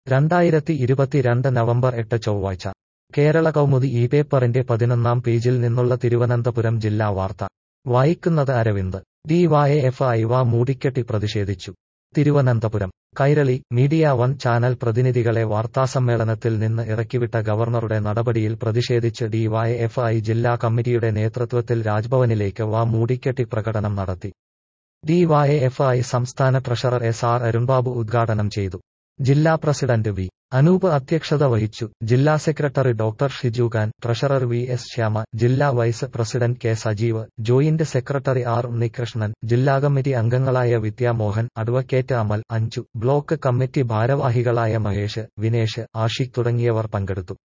രണ്ടായിരത്തി ഇരുപത്തിരണ്ട് നവംബർ എട്ട് ചൊവ്വാഴ്ച കേരള കൗമുദി ഈ പേപ്പറിന്റെ പതിനൊന്നാം പേജിൽ നിന്നുള്ള തിരുവനന്തപുരം ജില്ലാ വാർത്ത വായിക്കുന്നത് അരവിന്ദ് ഡിവൈഎഫ്ഐ വ മൂടിക്കെട്ടി പ്രതിഷേധിച്ചു Thiruvananthapuram Kairali media one channel പ്രതിനിധികളെ വാർത്താസമ്മേളനത്തിൽ നിന്ന് ഇറക്കിവിട്ട ഗവർണറുടെ നടപടിയിൽ പ്രതിഷേധിച്ച് ഡിവൈഎഫ്ഐ ജില്ലാ കമ്മിറ്റിയുടെ നേതൃത്വത്തിൽ രാജ്ഭവനിലേക്ക് വ മൂടിക്കെട്ടി പ്രകടനം നടത്തി ഡിവൈഎഫ്ഐ സംസ്ഥാന ട്രഷറർ എസ് ആർ അരുൺബാബു ഉദ്ഘാടനം ചെയ്തു ജില്ലാ പ്രസിഡന്റ് വി അനൂപ് അധ്യക്ഷത വഹിച്ചു ജില്ലാ secretary doctor Shiju Khan treasurer V S Shyama ജില്ലാ vice president K Sajeev joint secretary R Unnikrishnan ജില്ലാ കമ്മിറ്റി അംഗങ്ങളായ Vidyamohan advocate Amal Anju block committee ഭാരവാഹികളായ മഹേഷ് വിനേഷ് ആഷിഖ് തുടങ്ങിയവർ പങ്കെടുത്തു